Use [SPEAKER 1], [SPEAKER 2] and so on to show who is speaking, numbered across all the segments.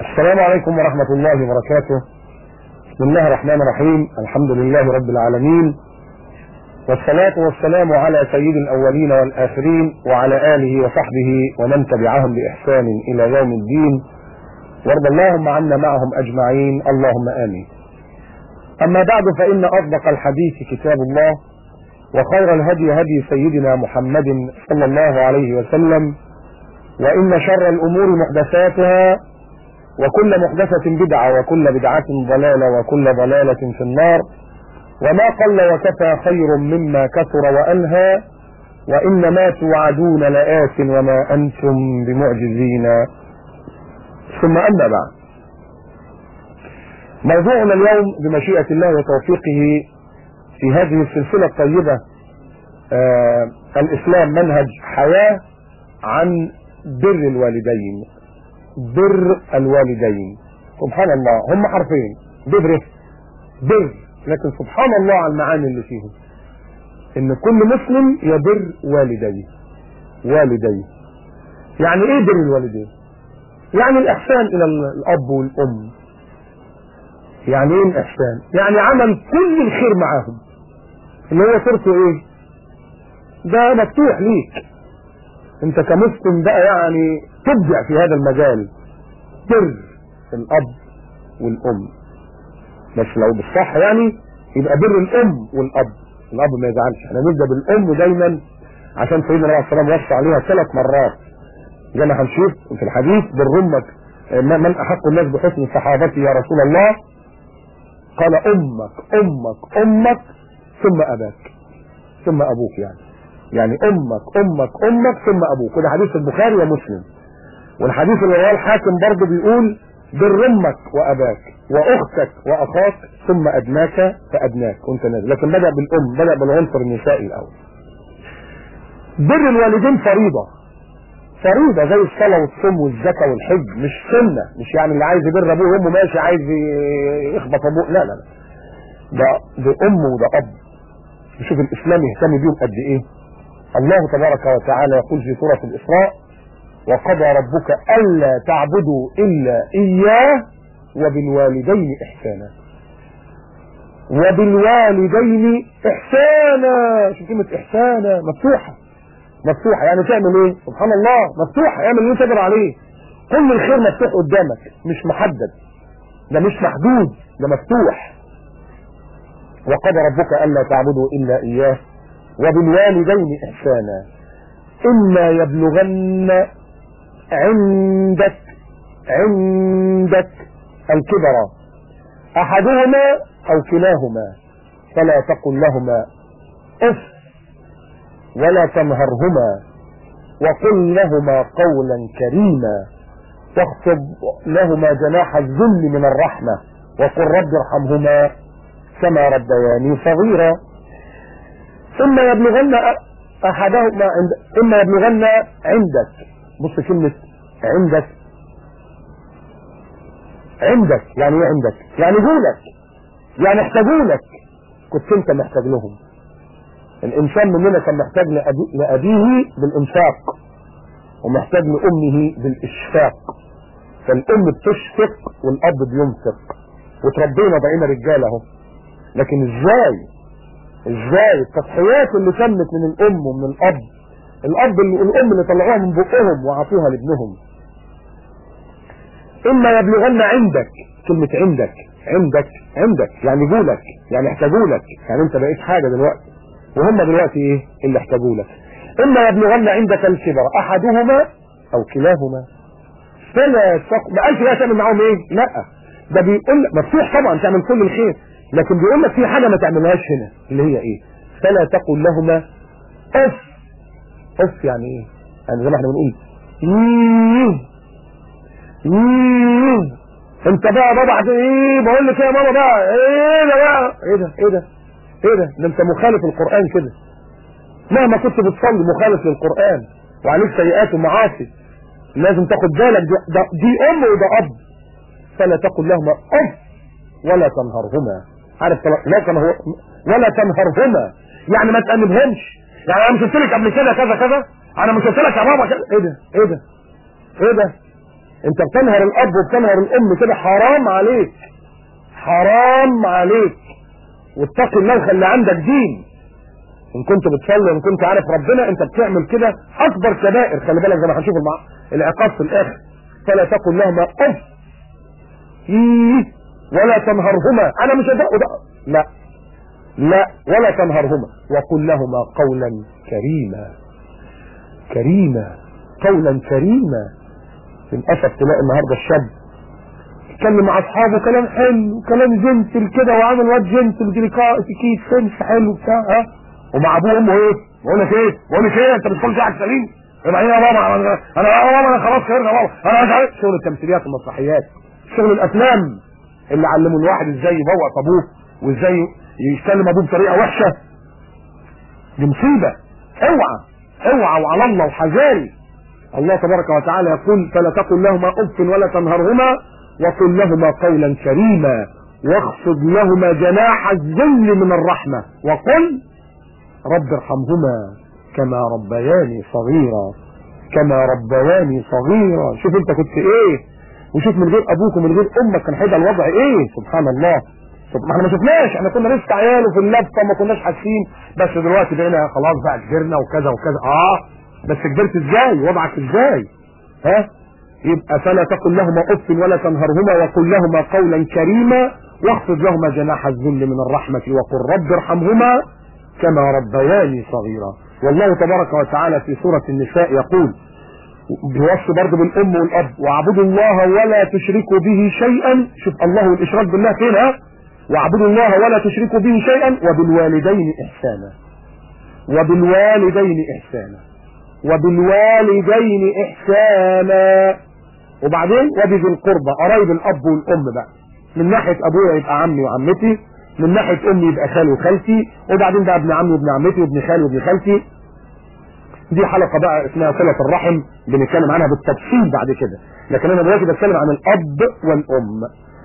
[SPEAKER 1] السلام عليكم ورحمة الله وبركاته بسم الله الرحمن الرحيم الحمد لله رب العالمين والصلاة والسلام على سيد الأولين والآخرين وعلى آله وصحبه ومن تبعهم بإحسان إلى يوم الدين وارض اللهم عنا معهم أجمعين اللهم آمين أما بعد فإن أصدق الحديث كتاب الله وخير الهدي هدي سيدنا محمد صلى الله عليه وسلم وإن شر الأمور محدثاتها وكل محدثة بدعة وكل بدعة ضلالة وكل ضلالة في النار وما قل وكفى خير مما كثر وألهى وإنما توعدون لآت وما أنتم بمعجزين ثم أما بعد موضوعنا اليوم بمشيئة الله وتوفيقه في هذه السلسلة الطيبة آه الإسلام منهج حياة عن بر الوالدين بر الوالدين سبحان الله هم حرفين بر بر لكن سبحان الله على المعاني اللي فيهم ان كل مسلم يبر والديه والديه يعني ايه بر الوالدين يعني الاحسان الى الاب والام يعني ايه الاحسان يعني عمل كل الخير معاهم اللي هو صرته ايه ده مفتوح ليك انت كمسلم بقى يعني تبدع في هذا المجال بر الاب والام بس لو بالصح يعني يبقى بر الام والاب الاب ما يزعلش احنا نبدا بالام دايما عشان سيدنا النبي صلى الله عليه وسلم وصى عليها ثلاث مرات زي ما هنشوف في الحديث بر امك من احق الناس بحسن صحابتي يا رسول الله قال امك امك امك ثم اباك ثم ابوك يعني يعني امك امك امك ثم ابوك وده حديث البخاري ومسلم والحديث اللي رواه الحاكم برضه بيقول بر امك واباك واختك واخاك ثم ادناك فادناك وانت نازل لكن بدا بالام بدا بالعنصر النسائي الاول بر الوالدين فريضه فريضه زي الصلاه والصوم والزكاه والحج مش سنه مش يعني اللي عايز يبر ابوه وامه ماشي عايز يخبط ابوه لا لا لا ده ده ام وده اب شوف الاسلام يهتم بيهم قد ايه الله تبارك وتعالى يقول في سوره الاسراء وقضى ربك ألا تعبدوا إلا إياه وبالوالدين إحسانا وبالوالدين إحسانا شوف كلمة إحسانا مفتوحة مفتوحة يعني تعمل إيه سبحان الله مفتوحة اعمل اللي تقدر عليه كل الخير مفتوح قدامك مش محدد ده مش محدود ده مفتوح وقضى ربك ألا تعبدوا إلا إياه وبالوالدين إحسانا إما يبلغن عندك عندك الكبر احدهما او كلاهما فلا تقل لهما اف ولا تنهرهما وقل لهما قولا كريما واخفض لهما جناح الذل من الرحمة وقل رب ارحمهما كما ربياني صغيرا ثم يبلغن احدهما عند اما يبلغن عندك بص كلمة عندك عندك يعني ايه عندك يعني جولك يعني احتاجولك كنت انت محتاج لهم الانسان مننا كان محتاج لابيه بالانفاق ومحتاج لامه بالاشفاق فالام بتشفق والاب بينفق وتربينا بقينا رجاله اهو لكن ازاي ازاي التضحيات اللي تمت من الام ومن الاب الاب اللي الام اللي طلعوها من بقهم وعطوها لابنهم اما يبلغن عندك كلمة عندك عندك عندك يعني جولك يعني احتاجولك يعني انت بقيت حاجة دلوقتي وهم دلوقتي ايه اللي احتاجولك اما يبلغن عندك الكبر احدهما او كلاهما فلا تق... ما قالش لا تعمل معاهم ايه لا ده بيقول لك مفتوح طبعا تعمل كل الخير لكن بيقول لك في حاجة ما تعملهاش هنا اللي هي ايه فلا تقل لهما اف اف يعني ايه يعني زي ما احنا بنقول مم. مم. انت بقى بابا عشان ايه بقول لك يا ماما بقى ايه ده بقى ايه ده ايه ده ايه ده ده انت مخالف القران كده مهما كنت بتصلي مخالف للقران وعليك سيئات ومعاصي لازم تاخد بالك دي, ده دي ام وده اب فلا تقل لهما اف ولا تنهرهما عارف لا تنهر ولا تنهرهما يعني ما تأنبهمش يعني انا مش قلت لك قبل كده كذا كذا انا مش قلت لك يا بابا كذا ايه ده ايه ده ايه ده انت بتنهر الاب وبتنهر الام كده حرام عليك حرام عليك واتقي الله وخلي عندك دين ان كنت بتصلي وان كنت عارف ربنا انت بتعمل كده اكبر كبائر خلي بالك زي ما هنشوف المع... العقاب في الاخر فلا تقل لهما اف إيه ولا تنهرهما انا مش هدق لا لا ولا تنهرهما وقل لهما قولا كريما كريما قولا كريما للاسف تلاقي النهارده الشاب يتكلم مع اصحابه كلام حلو كلام جنتل كده وعامل واد جنتل كيس سنس حلو بتاع ها ومع ابوه وامه ايه؟ بقول لك ايه؟ بقول لك ايه؟ انت بتقول قاعد سليم؟ يبقى ايه يا بابا انا انا يا بابا انا خلاص خيرنا بابا انا مش عارف شغل التمثيليات والمسرحيات شغل الافلام اللي علموا الواحد ازاي يبوق ابوه وازاي يستلم ابوه بطريقه وحشه دي مصيبه اوعى اوعى وعلى الله وحذاري الله تبارك وتعالى يقول فلا تقل لهما اف ولا تنهرهما وقل لهما قولا كريما واخفض لهما جناح الذل من الرحمه وقل رب ارحمهما كما ربياني صغيرا كما ربياني صغيرا شوف انت كنت ايه وشوف من غير ابوك ومن غير امك كان هيبقى الوضع ايه سبحان الله ما احنا ما شفناش احنا كنا لسه عيال وفي اللفه ما كناش حاسين بس دلوقتي بقينا خلاص بقى كبرنا وكذا وكذا اه بس كبرت ازاي وضعك ازاي ها يبقى فلا تقل لهما اف ولا تنهرهما وقل لهما قولا كريما واخفض لهما جناح الذل من الرحمه وقل رب ارحمهما كما ربياني صغيرا والله تبارك وتعالى في سورة النساء يقول بيوصي برضه بالام والاب واعبدوا الله ولا تشركوا به شيئا شوف الله والاشراك بالله فين ها واعبدوا الله ولا تشركوا به شيئا وبالوالدين احسانا وبالوالدين احسانا وبالوالدين احسانا وبعدين وبذي القربى قرايب الاب والام بقى من ناحيه ابويا يبقى عمي وعمتي من ناحيه امي يبقى خالي وخالتي وبعدين بقى ابن عمي وابن عمتي وابن خالي وابن خالتي دي حلقه بقى اسمها صله الرحم بنتكلم عنها بالتفصيل بعد كده لكن انا دلوقتي بتكلم عن الاب والام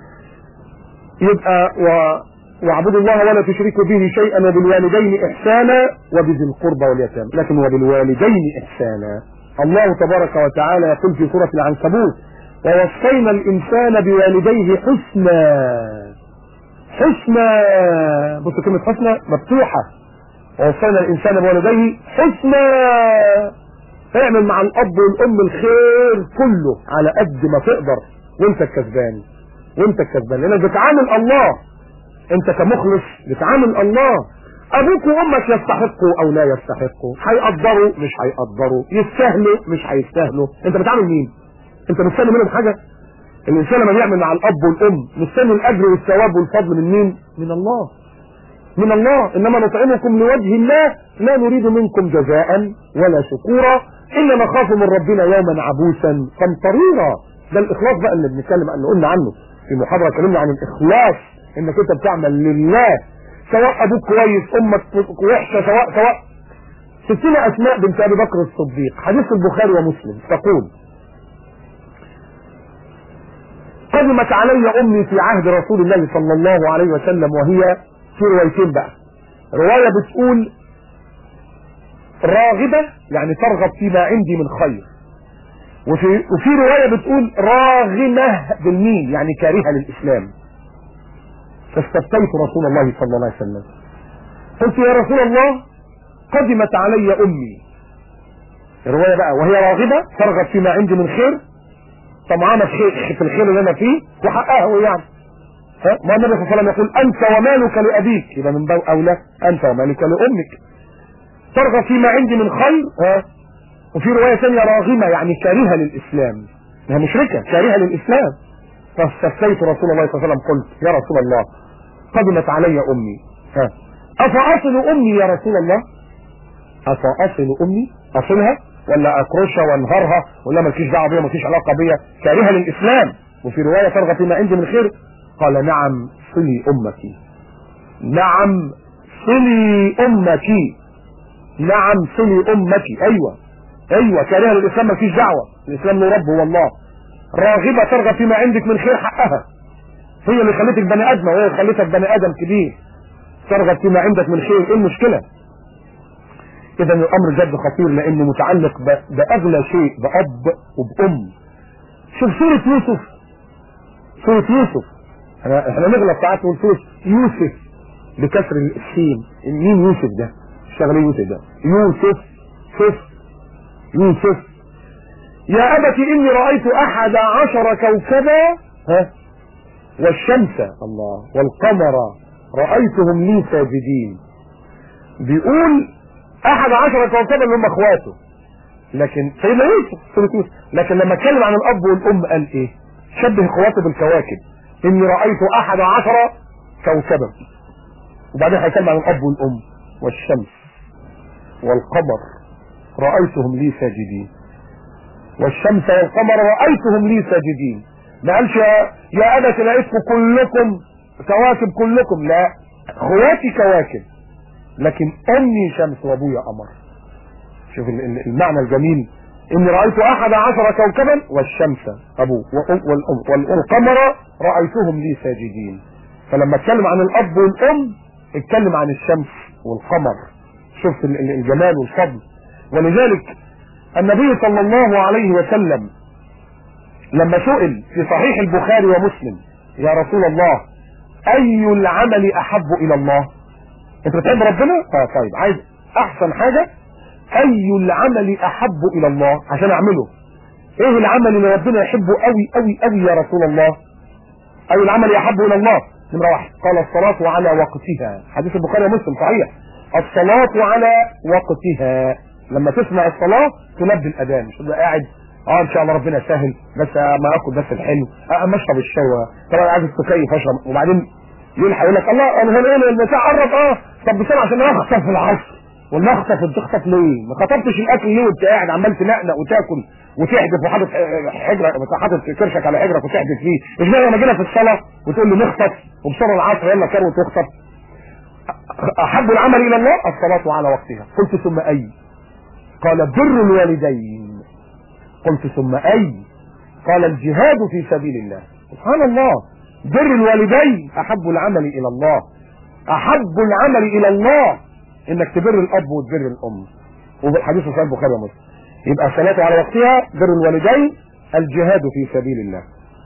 [SPEAKER 1] يبقى و... واعبدوا الله ولا تشركوا به شيئا وبالوالدين احسانا وبذي القربى واليتامى لكن وبالوالدين احسانا الله تبارك وتعالى يقول في سوره العنكبوت ووصينا الانسان بوالديه حسنا حسنى بص كلمة حسنى مفتوحة ووصينا الإنسان بوالديه حسنى اعمل مع الأب والأم الخير كله على قد ما تقدر وانت الكسبان وانت الكسبان لأنك بتعامل الله انت كمخلص بتعامل الله أبوك وأمك يستحقوا أو لا يستحقوا هيقدروا مش هيقدروا يستاهلوا مش هيستاهلوا انت بتعامل مين؟ انت مستني منهم حاجة؟ الانسان لما بيعمل مع الاب والام مستني الاجر والثواب والفضل من مين؟ من الله. من الله انما نطعمكم لوجه الله لا نريد منكم جزاء ولا شكورا الا نخاف من ربنا يوما عبوسا قمطريرا ده الاخلاص بقى اللي بنتكلم اللي قلنا عنه في محاضره اتكلمنا عن الاخلاص انك انت بتعمل لله سواء ابوك كويس امك وحشه سواء سواء ستنا اسماء بنت ابي بكر الصديق حديث البخاري ومسلم تقول قدمت علي امي في عهد رسول الله صلى الله عليه وسلم وهي في روايتين بقى رواية بتقول راغبة يعني ترغب فيما عندي من خير وفي, وفي رواية بتقول راغمة بالميم يعني كارهة للإسلام فاستفتيت رسول الله صلى الله عليه وسلم قلت يا رسول الله قدمت علي أمي الرواية بقى وهي راغبة ترغب فيما عندي من خير طمعانة في الخير اللي أنا فيه وحققه يعني ما النبي صلى الله عليه وسلم يقول أنت ومالك لأبيك يبقى من باب أولى أنت ومالك لأمك ترغب فيما عندي من خير ها وفي رواية ثانية راغمة يعني كارهة للإسلام هي مشركة كارهة للإسلام فاستفتيت رسول الله صلى الله عليه وسلم قلت يا رسول الله قدمت علي أمي ها أفأصل أمي يا رسول الله أفأصل أمي أصلها ولا أكرشها وانهارها ولا مالكيش دعوة بيها مالكيش علاقة بيها كارهة للإسلام وفي رواية ترغب فيما عندي من خير قال نعم صلي أمك نعم صلي أمك نعم صلي أمك أيوة أيوة كارهة للإسلام مالكيش دعوة الإسلام له رب هو الله راغبة ترغب فيما عندك من خير حقها هي اللي خلتك بني آدم وهي اللي خلتك بني آدم كبير ترغب فيما عندك من خير ايه المشكلة اذا الامر جد خطير لانه متعلق باغلى شيء باب وبام شوف سورة يوسف سورة يوسف احنا احنا نغلط ساعات نقول سورة يوسف بكسر السين مين يوسف ده؟ اشتغل ايه يوسف ده؟ يوسف سف يوسف يا أبت إني رأيت أحد عشر كوكبا ها والشمس الله والقمر رأيتهم لي ساجدين بيقول أحد عشر كوكبا اللي هم إخواته لكن سيدنا يوسف سورة يوسف لكن لما اتكلم عن الأب والأم قال إيه؟ شبه إخواته بالكواكب إني رأيت أحد عشر كوكبا وبعدين هيتكلم عن الأب والأم والشمس والقمر رأيتهم لي ساجدين والشمس والقمر رأيتهم لي ساجدين ما قالش يا, يا أبت لقيتكم كلكم كواكب كلكم لا اخواتي كواكب لكن أمي شمس وأبويا قمر شوف المعنى الجميل إني رأيت أحد عشر كوكبا والشمس أبوه والأم والقمر رأيتهم لي ساجدين فلما اتكلم عن الأب والأم اتكلم عن الشمس والقمر شوف الجمال والفضل ولذلك النبي صلى الله عليه وسلم لما سئل في صحيح البخاري ومسلم يا رسول الله اي العمل احب الى الله انت بتحب ربنا اه طيب عايز احسن حاجة اي العمل احب الى الله عشان اعمله ايه العمل اللي ربنا يحبه قوي قوي قوي يا رسول الله اي العمل احب الى الله نمرة واحد قال الصلاة على وقتها حديث البخاري ومسلم صحيح الصلاة على وقتها لما تسمع الصلاة تلبي الأذان مش تبقى قاعد اه ان شاء الله ربنا يسهل بس ما اكل بس الحلو اه اما اشرب الشاي طبعا عايز تكيف اشرب وبعدين يلحق يقول لك الله انا هنا ايه المساء قرب اه طب بسرعه عشان اخطف في العصر ولا اخطف تخطف ليه؟ ما خطفتش الاكل ليه وانت قاعد عمال تنقنق وتاكل وتحدف وحاطط حجرك حاطط كرشك على حجرك وتحدف فيه مش بقى لما جينا في الصلاه وتقول لي نخطف وبسرعه العصر يلا كروت تخطف احب العمل الى الله الصلاه على وقتها قلت ثم اي قال بر الوالدين قلت ثم اي قال الجهاد في سبيل الله سبحان الله بر الوالدين احب العمل الى الله احب العمل الى الله انك تبر الاب وتبر الام وحديث صحيح البخاري ومسلم يبقى الصلاه على وقتها بر الوالدين الجهاد في سبيل الله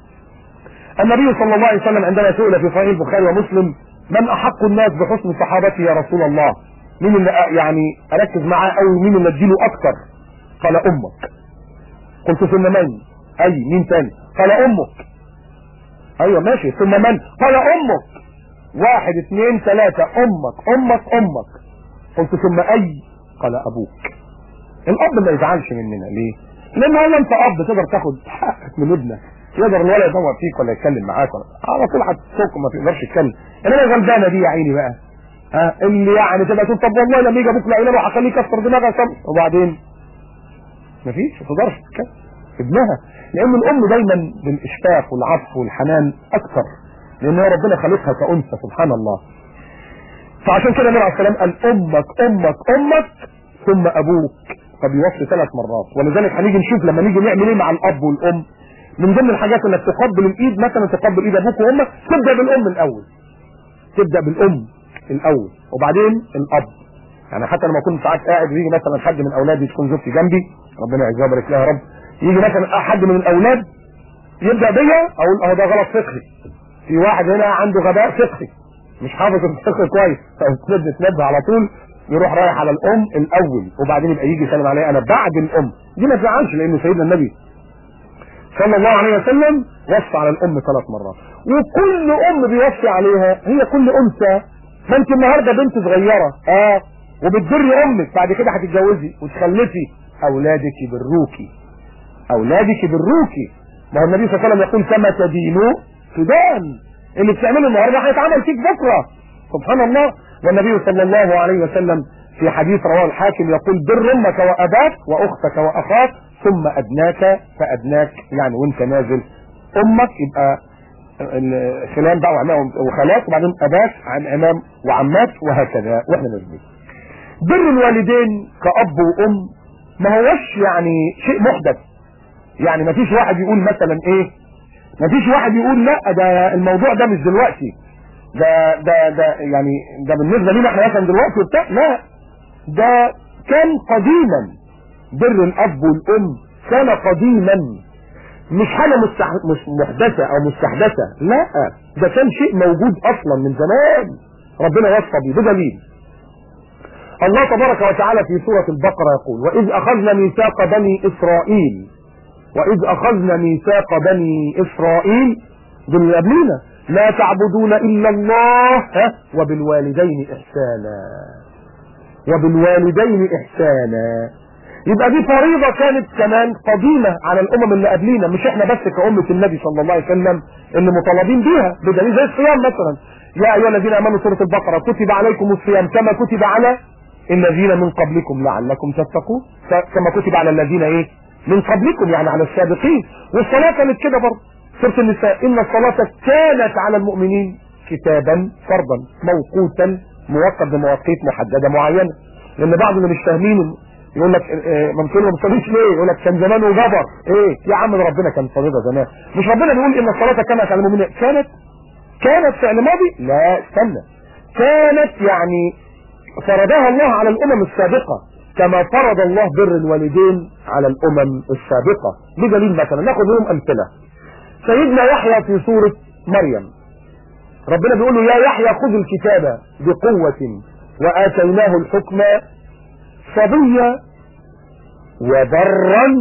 [SPEAKER 1] النبي صلى الله عليه وسلم عندما سئل في صحيح البخاري ومسلم من احق الناس بحسن صحابتي يا رسول الله مين اللي يعني اركز معاه قوي مين اللي اديله اكتر قال امك قلت ثم من اي مين تاني قال امك ايوه ماشي ثم من قال امك واحد اثنين ثلاثة امك امك امك قلت ثم اي قال ابوك الاب ما يزعلش مننا ليه لان هو انت اب تقدر تاخد حقك من ابنك يقدر الولد يدور فيك ولا يتكلم معاك ولا على طول هتسوق ما تقدرش تتكلم انما الغلبانه دي يا عيني بقى ها اللي يعني تبقى تقول طب والله لما يجي ابوك لا اله هخليه يكسر دماغها سم وبعدين مفيش ما تقدرش تتكلم ابنها لان الام دايما بالاشفاق والعطف والحنان اكثر لان هي ربنا خلقها كانثى سبحان الله فعشان كده النبي عليه السلام قال امك امك امك ثم ابوك فبيوصي ثلاث مرات ولذلك هنيجي نشوف لما نيجي نعمل ايه مع الاب والام من ضمن الحاجات انك تقبل الايد مثلا تقبل ايد ابوك وامك تبدا بالام الاول تبدا بالام الاول وبعدين الاب يعني حتى لما كنت ساعات قاعد ويجي مثلا حد من اولادي تكون زوجتي جنبي ربنا يعزها ويبارك لها يا رب يجي مثلا حد من الاولاد يبدا بيا اقول اهو ده غلط فقهي في واحد هنا عنده غباء فقهي مش حافظ الفقه كويس فتبدا تنبه على طول يروح رايح على الام الاول وبعدين يبقى يجي يسلم عليها انا بعد الام دي ما تزعلش لان سيدنا النبي صلى الله عليه وسلم وصى على الام ثلاث مرات وكل ام بيوصي عليها هي كل انثى ما انت النهارده بنت صغيره اه وبتبري امك بعد كده هتتجوزي وتخلفي اولادك يبروكي اولادك يبروكي ما هو النبي صلى الله عليه وسلم يقول كما تدينوا تدان اللي بتعمله النهارده هيتعمل فيك بكره سبحان الله والنبي صلى الله عليه وسلم في حديث رواه الحاكم يقول بر امك واباك واختك واخاك ثم ادناك فادناك يعني وانت نازل امك يبقى خلان بقى وعمام وخالات وبعدين اباك عن امام وعمات وهكذا واحنا نازلين بر الوالدين كأب وأم ما هوش يعني شيء محدث يعني ما فيش واحد يقول مثلا ايه ما فيش واحد يقول لا ده الموضوع ده مش دلوقتي ده ده ده يعني ده بالنسبه لنا احنا مثلا دلوقتي وبتاع لا ده كان قديما بر الاب والام كان قديما مش حاجة مستح... مش محدثة او مستحدثة لا ده كان شيء موجود اصلا من زمان ربنا وصى به بدليل الله تبارك وتعالى في سورة البقرة يقول وإذ أخذنا ميثاق بني إسرائيل وإذ أخذنا ميثاق بني إسرائيل دول اللي قبلينا لا تعبدون إلا الله ها وبالوالدين إحسانا وبالوالدين إحسانا يبقى دي فريضة كانت كمان قديمة على الأمم اللي قبلينا مش احنا بس كأمة النبي صلى الله عليه وسلم اللي مطالبين بيها بدليل زي الصيام مثلا يا أيها الذين آمنوا سورة البقرة كتب عليكم الصيام كما كتب على الذين من قبلكم لعلكم تتقون كما كتب على الذين ايه من قبلكم يعني على السابقين والصلاة كانت كده برضه سورة النساء إن الصلاة كانت على المؤمنين كتابا فرضا موقوتا موقت بمواقيت محددة معينة لأن بعض اللي مش فاهمين يقول لك ممكن ما بتصليش ليه يقول لك كان زمان وجبر ايه يا عم ده ربنا كان فريضه زمان مش ربنا بيقول ان الصلاه كانت على المؤمنين كانت كانت فعل ماضي لا استنى كانت يعني فرضها الله على الامم السابقه كما فرض الله بر الوالدين على الامم السابقه بدليل مثلا ناخذ لهم امثله سيدنا يحيى في سوره مريم ربنا بيقول له يا يحيى خذ الكتاب بقوه واتيناه الحكم صبيا وبرا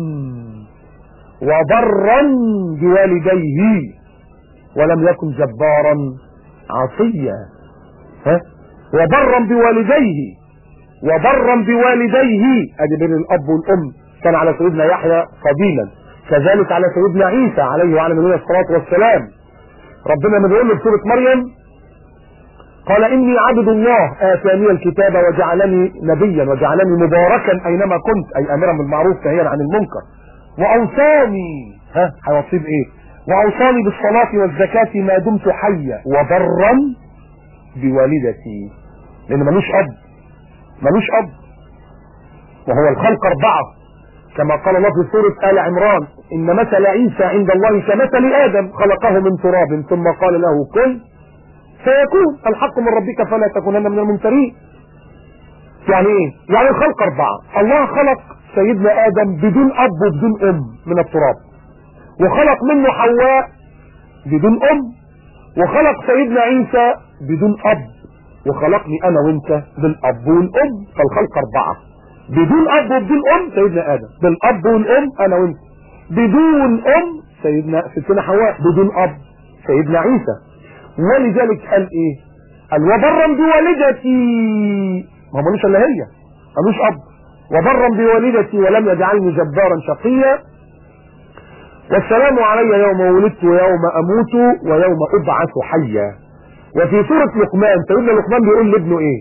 [SPEAKER 1] وبرا بوالديه ولم يكن جبارا عصيا ها وبرا بوالديه وبرا بوالديه ادي بين الاب والام كان على سيدنا يحيى قديما كذلك على سيدنا عيسى عليه وعلى نبينا الصلاه والسلام ربنا ما بيقول له في سوره مريم قال إني عبد الله آتاني الكتاب وجعلني نبيا وجعلني مباركا أينما كنت أي أمرا بالمعروف نهيا عن المنكر وأوصاني ها هيوصي بإيه وأوصاني بالصلاة والزكاة ما دمت حيا وبرا بوالدتي لأن ملوش أب ملوش أب وهو الخلق أربعة كما قال الله في سورة آل عمران إن مثل عيسى عند الله كمثل آدم خلقه من تراب ثم قال له كن سيكون الحق من ربك فلا تكونن من الممترين يعني ايه يعني الخلق اربعة الله خلق سيدنا ادم بدون اب وبدون ام من التراب وخلق منه حواء بدون ام وخلق سيدنا عيسى بدون اب وخلقني انا وانت بالاب والام فالخلق اربعة بدون اب وبدون ام سيدنا ادم بالاب والام انا وانت بدون ام سيدنا ستنا حواء بدون اب سيدنا عيسى ولذلك قال ايه قال وبرا بوالدتي ما هو ملوش الا هي ملوش اب وبرا بوالدتي ولم يجعلني جبارا شقيا والسلام علي يوم ولدت ويوم اموت ويوم ابعث حيا وفي سورة لقمان سيدنا لقمان بيقول لابنه ايه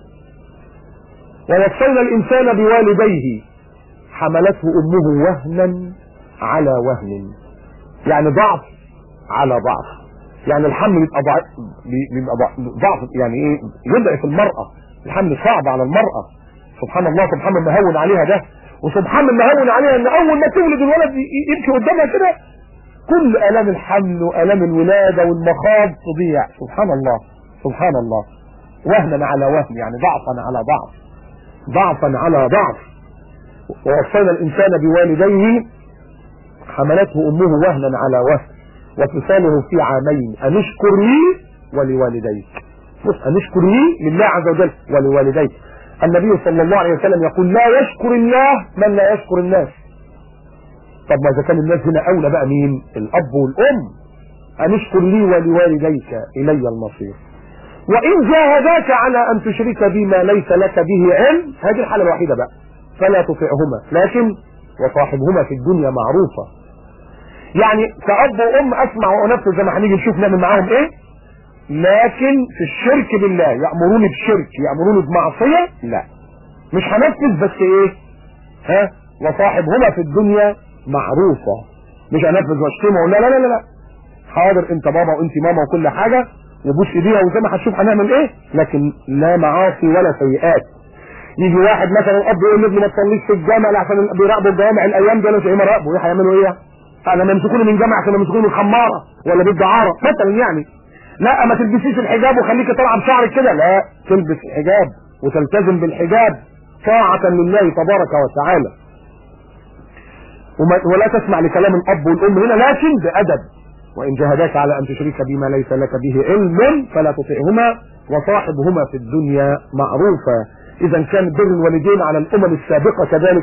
[SPEAKER 1] ووصينا الانسان بوالديه حملته امه وهنا على وهن يعني ضعف على ضعف يعني الحمل بيبقى ضعف بيبقى ضعف يعني ايه يضعف المرأة الحمل صعب على المرأة سبحان الله سبحان الله مهون عليها ده وسبحان الله مهون عليها ان اول ما تولد الولد يمشي قدامها كده كل الام الحمل والام الولادة والمخاض تضيع سبحان الله سبحان الله وهنا على وهن يعني ضعفا على ضعف ضعفا على ضعف ووصينا الانسان بوالديه حملته امه وهنا على وهن وفصاله في عامين أن اشكر لي ولوالديك بص أن اشكر لي لله عز وجل ولوالديك النبي صلى الله عليه وسلم يقول لا يشكر الله من لا يشكر الناس طب ما إذا كان الناس هنا أولى بقى مين الأب والأم أن اشكر لي ولوالديك إلي المصير وإن جاهداك على أن تشرك بما ليس لك به علم هذه الحالة الوحيدة بقى فلا تطعهما لكن وصاحبهما في الدنيا معروفة يعني كأب وأم أسمع وأنفذ زي ما هنيجي نشوف نعمل معاهم إيه لكن في الشرك بالله يأمروني بشرك يأمروني بمعصية لا مش هنفذ بس إيه ها وصاحبهما في الدنيا معروفة مش هنفذ واشتمه لا لا لا لا حاضر انت بابا وانت ماما وكل حاجة وبوس ايديها وزي ما هتشوف هنعمل ايه لكن لا معاصي ولا سيئات يجي واحد مثلا الاب يقول لابنه ما تصليش في الجامع عشان بيراقبوا الجوامع الايام دي مش ايه راقبوا ايه هيعملوا ايه لما يمسكوني من جامع كانوا يمسكوني من خماره ولا بالدعاره مثلا يعني لا ما تلبسيش الحجاب وخليكي طالعه بشعرك كده لا تلبس الحجاب وتلتزم بالحجاب طاعة لله تبارك وتعالى وما ولا تسمع لكلام الاب والام هنا لكن بادب وان جاهداك على ان تشرك بما ليس لك به علم فلا تطعهما وصاحبهما في الدنيا معروفا اذا كان بر الوالدين على الامم السابقه كذلك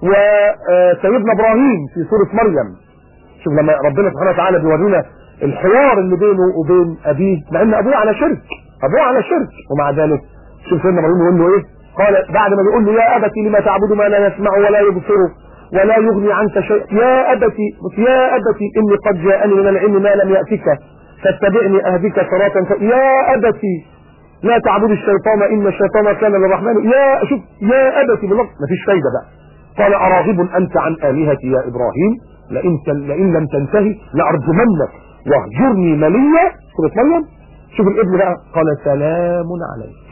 [SPEAKER 1] وسيدنا ابراهيم في سوره مريم شوف لما ربنا سبحانه وتعالى بيورينا الحوار اللي بينه وبين ابيه مع ان ابوه على شرك ابوه على شرك ومع ذلك شوف سيدنا ابراهيم يقول له ايه قال بعد ما بيقول له يا ابت لما تعبد ما لا يسمع ولا يبصر ولا يغني عنك شيء يا ابت يا ابت اني قد جاءني من العلم ما لم ياتك فاتبعني اهدك صراطا ف... يا ابت لا تعبد الشيطان ان الشيطان كان للرحمن يا شوف يا ابت بالله مفيش فايده بقى قال اراغب انت عن الهتي يا ابراهيم لئن لئن لم تنتهي لارجمنك واهجرني مليا سوره مريم شوف الابن بقى قال سلام عليك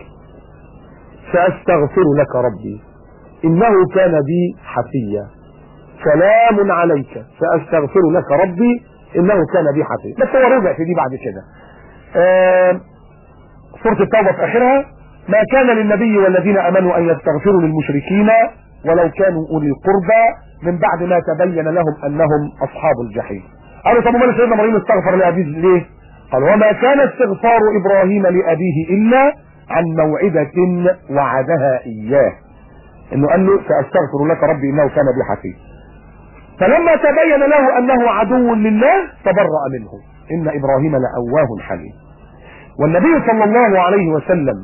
[SPEAKER 1] ساستغفر لك ربي انه كان بي حفيا سلام عليك ساستغفر لك ربي انه كان بي حفيا بس هو رجع في دي بعد كده آه سوره التوبه في اخرها ما كان للنبي والذين امنوا ان يستغفروا للمشركين ولو كانوا اولي قربى من بعد ما تبين لهم انهم اصحاب الجحيم قالوا طب امال سيدنا ابراهيم استغفر لابيه ليه قال وما كان استغفار ابراهيم لابيه الا عن موعدة وعدها اياه انه قال له ساستغفر لك ربي انه كان بي حفيظ فلما تبين له انه عدو لله تبرأ منه ان ابراهيم لأواه حليم والنبي صلى الله عليه وسلم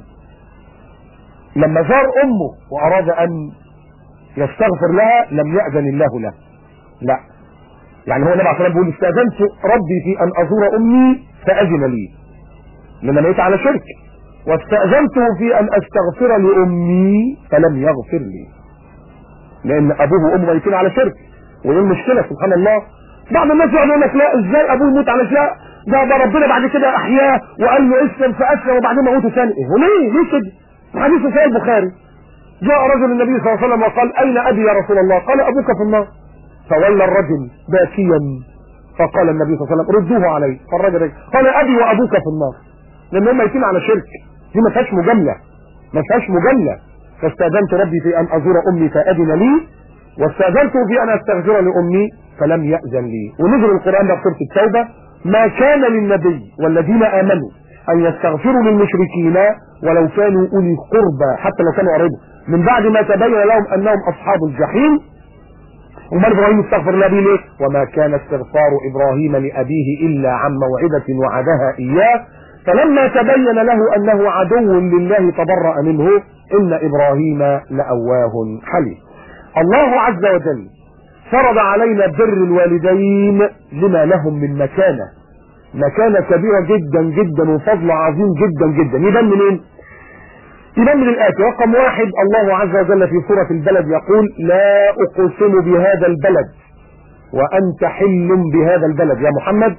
[SPEAKER 1] لما زار امه واراد ان يستغفر لها لم يأذن الله له لا يعني هو النبي عليه الصلاه بيقول استاذنت ربي في ان ازور امي فاذن لي لان انا على شرك واستاذنته في ان استغفر لامي فلم يغفر لي لان ابوه وامه ميتين على شرك ودي المشكله سبحان الله بعض الناس يقعد يقول لك لا ازاي ابوه يموت على شرك ده ده ربنا بعد كده احياه وقال له اسلم فاسلم وبعدين موته ثاني ايه وليه ليه كده حديث سيد البخاري جاء رجل النبي صلى الله عليه وسلم وقال اين ابي يا رسول الله قال ابوك في النار فولى الرجل باكيا فقال النبي صلى الله عليه وسلم ردوه عليه فالرجل قال ابي وابوك في النار لان هم ميتين على شرك دي ما فيهاش مجامله ما فيهاش مجامله فاستاذنت ربي في ان ازور امي فاذن لي واستاذنته في ان استغفر لامي فلم ياذن لي ونزل القران ده في سوره التوبه ما كان للنبي والذين امنوا ان يستغفروا للمشركين ولو كانوا اولي قربى حتى لو كانوا قريبا من بعد ما تبين لهم انهم اصحاب الجحيم امال ابراهيم استغفر لابيه ليه وما كان استغفار ابراهيم لابيه الا عن موعده وعدها اياه فلما تبين له انه عدو لله تبرأ منه ان ابراهيم لأواه حليم الله عز وجل فرض علينا بر الوالدين لما لهم من مكانة مكانة كبيرة جدا جدا وفضل عظيم جدا جدا يبان منين يبان من الآتي رقم واحد الله عز وجل في سورة البلد يقول لا أقسم بهذا البلد وأنت حل بهذا البلد يا محمد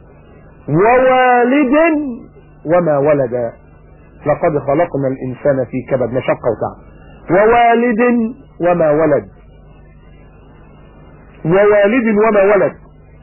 [SPEAKER 1] ووالد وما ولد لقد خلقنا الإنسان في كبد مشقة وتعب ووالد وما ولد ووالد وما ولد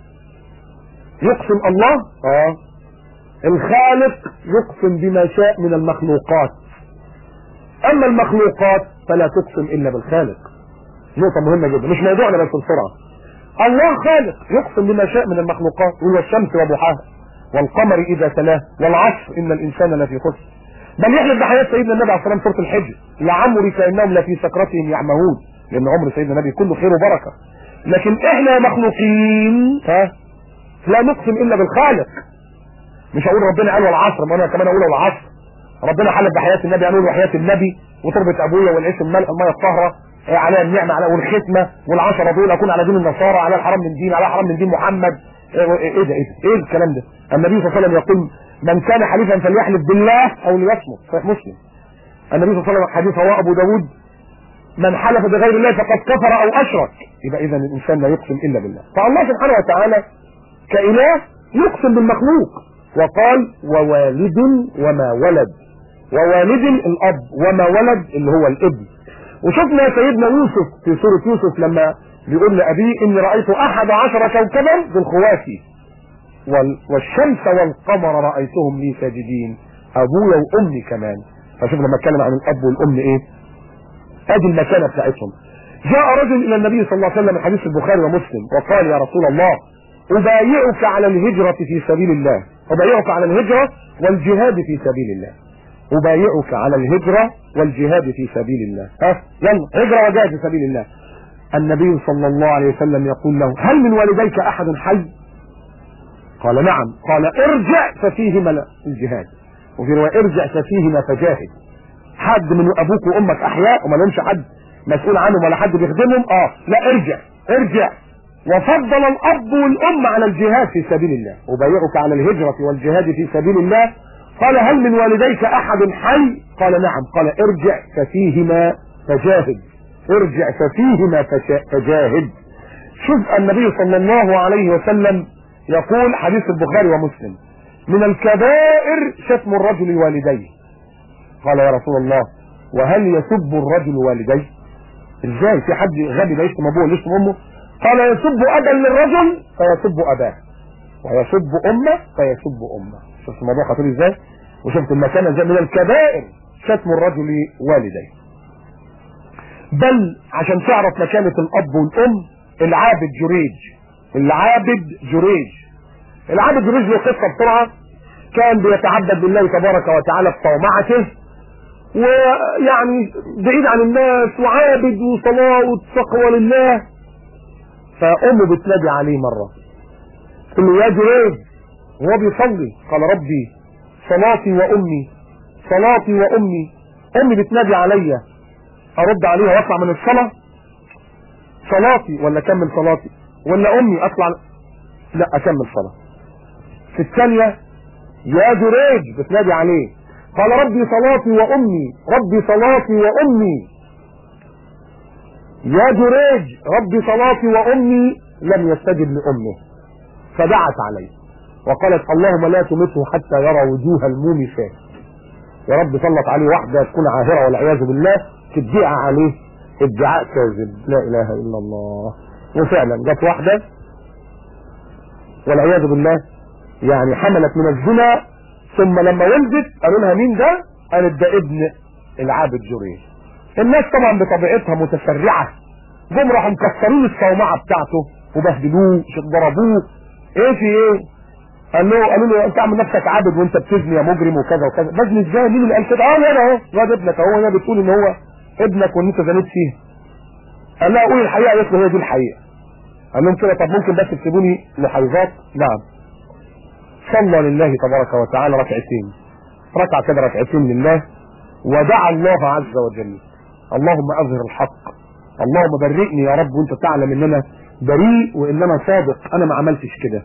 [SPEAKER 1] يقسم الله اه الخالق يقسم بما شاء من المخلوقات اما المخلوقات فلا تقسم الا بالخالق نقطة مهمة جدا مش موضوعنا بس بسرعة الله خالق يقسم بما شاء من المخلوقات هو الشمس وضحاها والقمر اذا تلاه والعصر ان الانسان لفي خسر بل يحلف بحياة سيدنا النبي عليه الصلاة سورة الحج لعمري كأنهم لفي سكرتهم يعمهون لان عمر سيدنا النبي كله خير وبركة لكن احنا مخلوقين ها لا نقسم الا بالخالق مش هقول ربنا قال والعصر ما انا كمان اقول والعصر ربنا حلف بحياة النبي قالوا وحياة النبي وتربة ابويا والعيش الملح الميه الطاهره على النعمه على والختمه والعشره دول اكون على دين النصارى على الحرام من دين على الحرام من دين محمد ايه ده ايه ده ايه الكلام ده النبي صلى الله عليه وسلم يقول من كان حليفا فليحلف بالله او ليصمت صحيح مسلم النبي صلى الله عليه وسلم حديث رواه ابو داود من حلف بغير الله فقد كفر او اشرك يبقى اذا الانسان لا يقسم الا بالله فالله سبحانه وتعالى كاله يقسم بالمخلوق وقال ووالد وما ولد ووالد الاب وما ولد اللي هو الابن وشفنا سيدنا يوسف في سورة يوسف لما بيقول لأبيه إني رأيت أحد عشر كوكبا بالخواتي والشمس والقمر رأيتهم لي ساجدين أبويا وأمي كمان فشوف لما اتكلم عن الأب والأم إيه أدي المكانة بتاعتهم جاء رجل الى النبي صلى الله عليه وسلم من حديث البخاري ومسلم وقال يا رسول الله ابايعك على الهجرة في سبيل الله ابايعك على الهجرة والجهاد في سبيل الله ابايعك على الهجرة والجهاد في سبيل الله ها يلا هجرة وجهاد في سبيل الله النبي صلى الله عليه وسلم يقول له هل من والديك احد حي قال نعم قال ارجع ففيهما الجهاد وفي رواية ارجع ففيهما فجاهد حد من ابوك وامك احياء وما لهمش حد مسؤول عنهم ولا حد بيخدمهم اه لا ارجع ارجع وفضل الاب والام على الجهاد في سبيل الله ابايعك على الهجرة والجهاد في سبيل الله قال هل من والديك احد حي قال نعم قال ارجع ففيهما فجاهد ارجع ففيهما فجاهد شوف النبي صلى الله عليه وسلم يقول حديث البخاري ومسلم من الكبائر شتم الرجل والديه قال يا رسول الله وهل يسب الرجل والديه ازاي في حد غبي ده يشتم ابوه ويشتم امه قال يسب ابا للرجل فيسب اباه ويسب امه فيسب امه شفت الموضوع خطير ازاي وشفت المكانه ازاي من الكبائر شتم الرجل والديه بل عشان تعرف مكانة الاب والام العابد جريج العابد جريج العابد جريج له قصة بسرعة كان بيتعبد لله تبارك وتعالى بطومعته ويعني بعيد عن الناس وعابد وصلاة وتقوى لله فأمه بتنادي عليه مرة تقول له يا جريج وهو بيصلي قال ربي صلاتي وأمي صلاتي وأمي أمي بتنادي عليا أرد عليها وأطلع من الصلاة صلاتي ولا أكمل صلاتي ولا أمي أطلع لا أكمل صلاة في الثانية يا جريج بتنادي عليه قال ربي صلاتي وأمي ربي صلاتي وأمي يا جريج ربي صلاتي وأمي لم يستجب لأمه فدعت عليه وقالت اللهم لا تمته حتى يرى وجوه المومسات يا رب سلط عليه واحدة تكون عاهرة والعياذ بالله تدعي عليه ادعاء كاذب لا اله الا الله وفعلا جت واحدة والعياذ بالله يعني حملت من الزنا ثم لما ولدت قالوا لها مين ده قالت ده ابن العابد جريج الناس طبعا بطبيعتها متسرعة جم راحوا مكسرين الصومعة بتاعته وبهدلوه ضربوه ايه في ايه قال له قالوا له انت عامل نفسك عابد وانت بتزني يا مجرم وكذا وكذا بزني ازاي مين اللي قال كده اه انا اهو واد ابنك اهو انا بتقول ان هو ابنك وان انت زنيت فيه قال لها قول الحقيقه قالت له هي دي الحقيقه قال لهم كده طب ممكن بس تسيبوني لحظات نعم صلى لله تبارك وتعالى ركعتين ركع كده ركعتين لله ودعا الله عز وجل اللهم اظهر الحق اللهم برئني يا رب وانت تعلم ان انا بريء وان انا صادق انا ما عملتش كده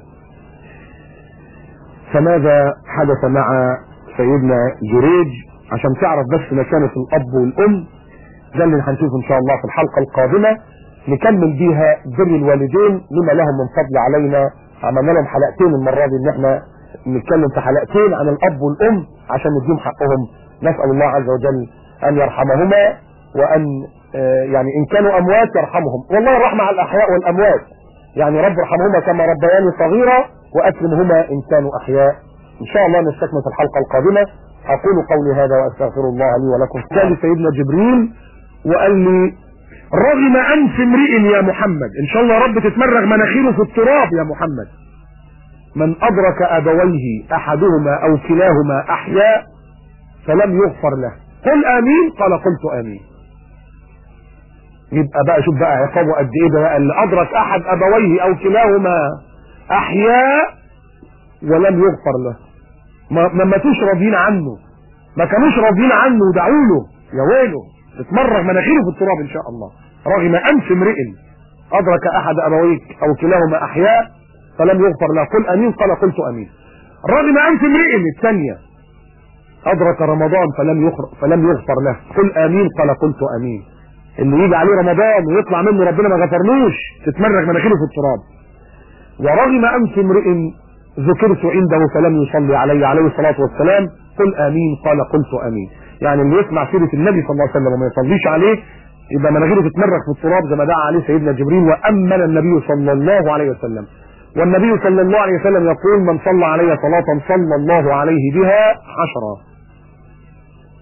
[SPEAKER 1] فماذا حدث مع سيدنا جريج عشان تعرف بس مكانة الاب والام ده اللي هنشوفه ان شاء الله في الحلقة القادمة نكمل بيها بر الوالدين لما لهم من فضل علينا عملنا لهم حلقتين المرة دي ان احنا نتكلم في حلقتين عن الاب والام عشان نديهم حقهم نسأل الله عز وجل ان يرحمهما وان آه يعني ان كانوا اموات يرحمهم والله الرحمة على الاحياء والاموات يعني رب ارحمهما كما ربياني صغيرة واكرمهما ان كانوا احياء ان شاء الله نستكمل في الحلقة القادمة اقول قولي هذا واستغفر الله لي ولكم كان سيدنا جبريل وقال لي رغم انف امرئ يا محمد ان شاء الله يا رب تتمرغ مناخيره في التراب يا محمد من ادرك ابويه احدهما او كلاهما احياء فلم يغفر له قل امين قال قلت امين يبقى بقى شوف بقى عقابه قد ايه ده بقى اللي ادرك احد ابويه او كلاهما احياء ولم يغفر له ما ما ماتوش راضيين عنه ما كانوش راضيين عنه ودعوا له يا ويله تتمرغ مناخيره في التراب ان شاء الله رغم انف امرئ ادرك احد ابويك او كلاهما احياء فلم يغفر له قل امين قال قلت امين رغم انف امرئ الثانيه ادرك رمضان فلم يغفر فلم يغفر له قل امين قال قلت امين اللي يجي عليه رمضان ويطلع منه ربنا ما غفرلوش تتمرغ مناخيره في التراب ورغم انف امرئ ذكرت عنده فلم يصلي علي عليه الصلاه والسلام قل امين قال قلت امين يعني اللي يسمع سيره النبي صلى الله عليه وسلم وما يصليش عليه يبقى مناخيره تتمرغ في التراب زي ما دعا عليه سيدنا جبريل وامن النبي صلى الله عليه وسلم والنبي صلى الله عليه وسلم يقول من صلى علي صلاة صلى الله عليه بها عشرة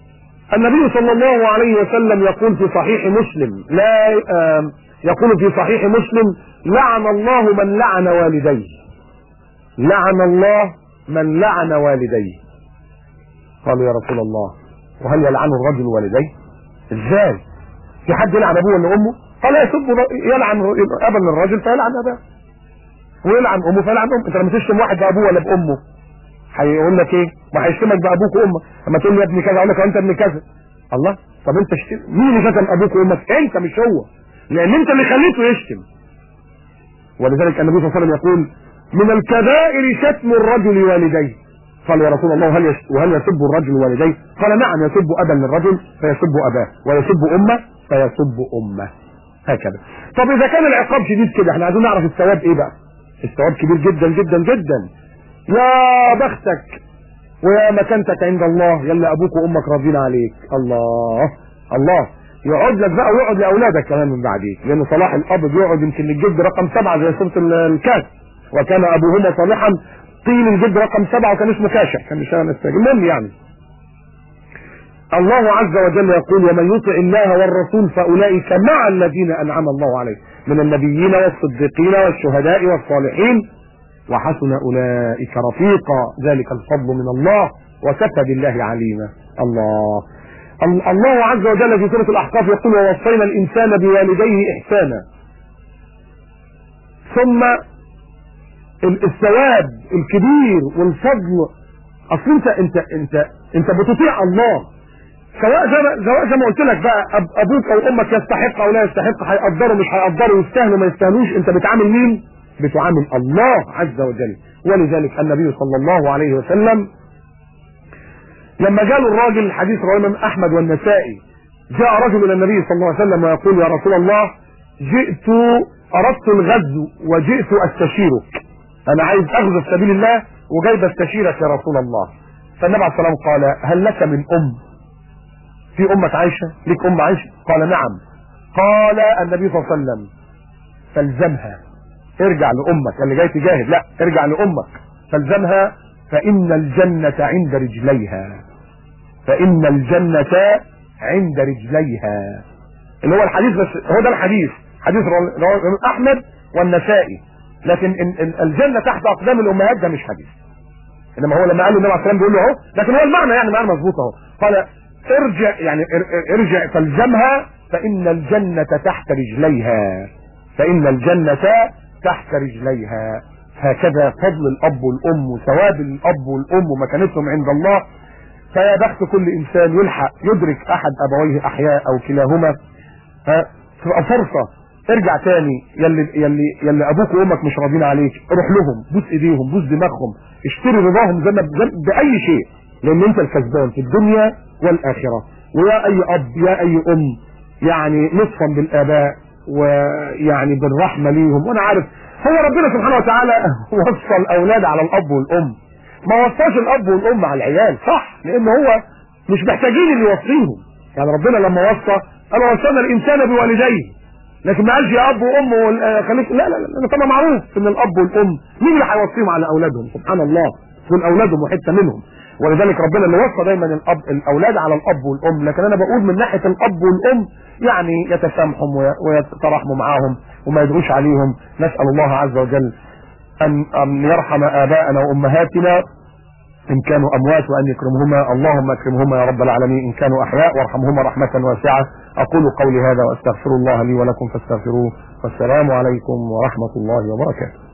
[SPEAKER 1] النبي صلى الله عليه وسلم يقول في صحيح مسلم لا آه يقول في صحيح مسلم لعن الله من لعن والديه لعن الله من لعن والديه قالوا يا رسول الله وهل يلعن الرجل والديه ازاي في حد يلعن ابوه ولا امه قال يسب يلعن ابا للرجل فيلعن اباه ويلعن امه فيلعن امه انت لما تشتم واحد بابوه ولا بامه هيقول لك ايه ما هيشتمك بابوك وامك اما تقول لي يا ابني كذا اقول لك انت ابن كذا الله طب انت شتم مين اللي شتم ابوك وامك انت مش هو لان انت اللي خليته يشتم ولذلك النبي صلى الله عليه وسلم يقول من الكبائر شتم الرجل والديه قال يا رسول الله هل يش... وهل يسب الرجل والديه قال نعم يسب ابا للرجل فيسب اباه ويسب امه فيسب امه هكذا طب اذا كان العقاب شديد كده احنا عايزين نعرف الثواب ايه بقى الثواب كبير جدا جدا جدا يا بختك ويا مكانتك عند الله يلا ابوك وامك راضين عليك الله الله يقعد لك بقى ويقعد لاولادك كمان من بعديك لان صلاح الاب بيقعد يمكن للجد رقم سبعه زي سوره الكهف وكان ابوهما صالحا قيل الجد رقم سبعه وكان اسمه كاشح كان بيشتغل نستاج المهم يعني الله عز وجل يقول ومن يطع الله والرسول فاولئك مع الذين انعم الله عليهم من النبيين والصديقين والشهداء والصالحين وحسن اولئك رفيقا ذلك الفضل من الله وكفى بالله عليما الله الله عز وجل في سوره الاحقاف يقول ووصينا الانسان بوالديه احسانا ثم الثواب الكبير والفضل اصل انت انت انت انت بتطيع الله سواء زي سواء زي ما قلت لك بقى أب ابوك او امك يستحق او لا يستحق هيقدروا مش هيقدروا يستاهلوا ما يستاهلوش انت بتعامل مين؟ بتعامل الله عز وجل ولذلك النبي صلى الله عليه وسلم لما جاله الراجل حديث رواه الامام احمد والنسائي جاء رجل الى النبي صلى الله عليه وسلم ويقول يا رسول الله جئت اردت الغزو وجئت استشيرك انا عايز اغزو في سبيل الله وجاي بستشيرك يا رسول الله فالنبي عليه السلام قال هل لك من ام في امك عايشه ليك ام عايشه قال نعم قال النبي صلى الله عليه وسلم فالزمها ارجع لامك اللي جاي تجاهد لا ارجع لامك فالزمها فان الجنه عند رجليها فان الجنه عند رجليها اللي هو الحديث بس هو ده الحديث حديث رواه احمد والنسائي لكن الجنه تحت اقدام الامهات ده مش حديث انما هو لما قال النبي عليه السلام بيقول له اهو لكن هو المعنى يعني معنى مظبوط اهو قال ارجع يعني ارجع فالزمها فان الجنه تحت رجليها فان الجنه تحت رجليها هكذا فضل الاب والام وثواب الاب والام ومكانتهم عند الله فيا بخت كل انسان يلحق يدرك احد ابويه احياء او كلاهما ها تبقى فرصه ارجع تاني يلي يلي يلي ابوك وامك مش راضيين عليك روح لهم بوس ايديهم بوس دماغهم اشتري رضاهم زي ما باي شيء لان انت الكسبان في الدنيا والاخره ويا اي اب يا اي ام يعني نصفا بالاباء ويعني بالرحمه ليهم وانا عارف هو ربنا سبحانه وتعالى وصى الاولاد على الاب والام ما وصاش الاب والام على العيال صح لان هو مش محتاجين اللي يوصيهم يعني ربنا لما وصى قال وصينا الانسان بوالديه لكن ما قالش يا اب وام خليك لا لا لا طبعا معروف ان الاب والام مين اللي هيوصيهم على اولادهم سبحان الله دول اولادهم وحته منهم ولذلك ربنا اللي وصى دايما الاب الاولاد على الاب والام لكن انا بقول من ناحيه الاب والام يعني يتسامحوا ويتراحموا معاهم وما يدعوش عليهم نسال الله عز وجل ان ان يرحم اباءنا وامهاتنا ان كانوا اموات وان يكرمهما اللهم اكرمهما يا رب العالمين ان كانوا احياء وارحمهما رحمه واسعه اقول قولي هذا واستغفر الله لي ولكم فاستغفروه والسلام عليكم ورحمه الله وبركاته